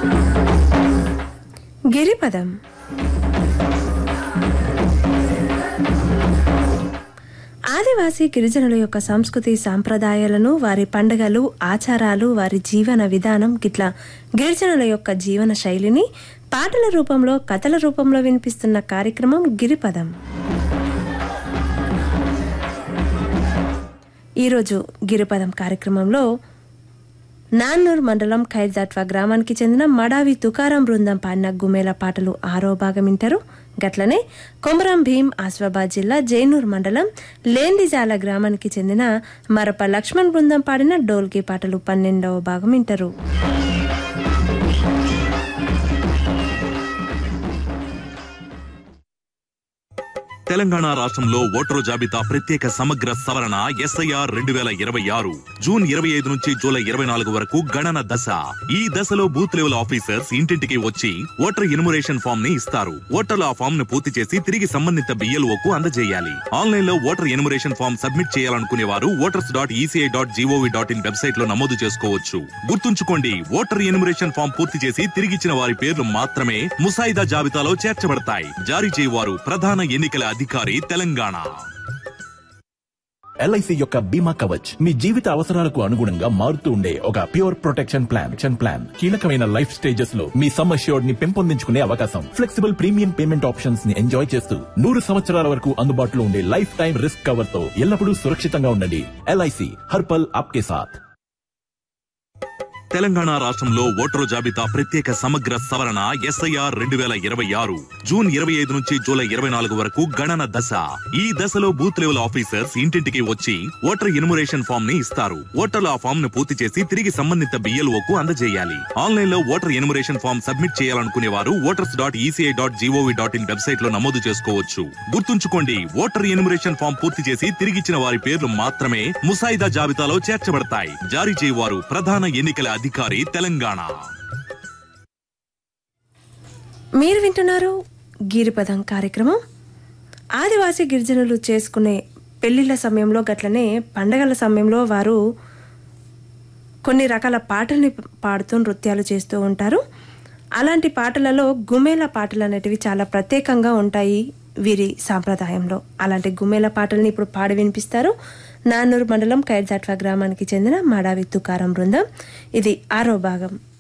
గిరిపదం ఆదివాసీ గిరిజనుల యొక్క సంస్కృతి సాంప్రదాయాలను వారి పండుగలు ఆచారాలు వారి జీవన విధానం గిట్లా గిరిజనుల యొక్క జీవన శైలిని పాటల రూపంలో కథల రూపంలో వినిపిస్తున్న కార్యక్రమం గిరిపదం ఈరోజు గిరిపదం కార్యక్రమంలో నాన్నూర్ మండలం ఖైర్దాట్వా గ్రామానికి చెందిన మడావి తుకారం బృందం పాడిన గుమేల పాటలు ఆరో భాగం వింటారు గట్లనే కొమరం భీం ఆస్వాబాద్ జిల్లా జైనూర్ మండలం లేందిజాల గ్రామానికి చెందిన మరప లక్ష్మణ్ బృందం పాడిన డోల్కి పాటలు పన్నెండవ భాగం వింటారు తెలంగాణ రాష్ట్రంలో ఓటరు జాబితా ప్రత్యేక సమగ్ర సవరణ ఎస్ఐఆర్ రెండు వేల ఇరవై ఆరు జూన్ ఇరవై ఐదు నుంచి జూలై ఇరవై నాలుగు వరకు గణన దశ ఈ దశలో బూత్ లెవెల్ ఆఫీసర్స్ ఇంటింటికి వచ్చి ఓటర్ ఇన్మురేషన్ ఫామ్ ని ఇస్తారు ఓటర్లు ఆ ఫామ్ ను పూర్తి చేసి తిరిగి సంబంధిత బిఎల్ఓ కు అందజేయాలి ఆన్లైన్ లో ఓటర్ ఇన్మురేషన్ ఫామ్ సబ్మిట్ చేయాలనుకునే వారు voters dot ECI dot gov dot in website లో నమోదు చేసుకోవచ్చు గుర్తుంచుకోండి ఓటర్ ఇన్మురేషన్ ఫామ్ పూర్తి చేసి తిరిగిచ్చిన వారి పేర్లు మాత్రమే ముసాయిదా జాబితాలో చేర్చబడతాయి జారీ చేయవారు ప్రధాన ఎన్నికల అధికారి తెలంగాణ ఎల్ఐసి యొక్క బీమా కవచ్ మీ జీవిత అవసరాలకు అనుగుణంగా మారుతూ ఉండే ఒక ప్యూర్ ప్రొటెక్షన్ ప్లాన్ షన్ ప్లాన్ కీలకమైన లైఫ్ స్టేజెస్ లో మీ సమ్ అష్యూర్డ్ ని పెంపొందించుకునే అవకాశం ఫ్లెక్సిబుల్ ప్రీమియం పేమెంట్ ఆప్షన్స్ ని ఎంజాయ్ చేస్తూ నూరు సంవత్సరాల వరకు అందుబాటులో ఉండే లైఫ్ టైం రిస్క్ కవర్ తో ఎల్లప్పుడూ సురక్షితంగా ఉండండి ఎల్ఐసి హర్పల్ ఆప్కే సాథ్ తెలంగాణ రాష్ట్రంలో ఓటరు జాబితా ప్రత్యేక సమగ్ర సవరణ ఎస్ఐఆర్ రెండు వేల ఇరవై ఆరు జూన్ ఇరవై ఐదు నుంచి జూలై ఇరవై నాలుగు వరకు గణన దశ ఈ దశలో బూత్ లెవెల్ ఆఫీసర్స్ ఇంటింటికి వచ్చి ఓటర్ ఇన్మురేషన్ ఫామ్ ని ఇస్తారు ఓటర్లు ఆ ఫామ్ ను పూర్తి చేసి తిరిగి సంబంధిత బిఎల్ఓ కు అందజేయాలి ఆన్లైన్ లో ఓటర్ ఇన్మురేషన్ ఫామ్ సబ్మిట్ చేయాలనుకునే వారు voters dot ECI dot gov dot in website లో నమోదు చేసుకోవచ్చు గుర్తుంచుకోండి ఓటర్ ఇన్మురేషన్ ఫామ్ పూర్తి చేసి తిరిగిచ్చిన వారి పేర్లు మాత్రమే ముసాయిదా జాబితాలో చేర్చబడతాయి జారీ చేయవారు ప్రధాన ఎన్నికల అధికారి తెలంగాణ మీరు వింటున్నారు గిరిపదం కార్యక్రమం ఆదివాసీ గిరిజనులు చేసుకునే పెళ్లిళ్ళ సమయంలో గట్లనే పండగల సమయంలో వారు కొన్ని రకాల పాటల్ని పాడుతూ నృత్యాలు చేస్తూ ఉంటారు అలాంటి పాటలలో గుమేల పాటలు అనేటివి చాలా ప్రత్యేకంగా ఉంటాయి వీరి సాంప్రదాయంలో అలాంటి గుమేల పాటల్ని ఇప్పుడు పాడి వినిపిస్తారు నాన్నూరు మండలం ఖైర్దాట్వా గ్రామానికి చెందిన మాడావి తుకారం బృందం ఇది ఆరో భాగం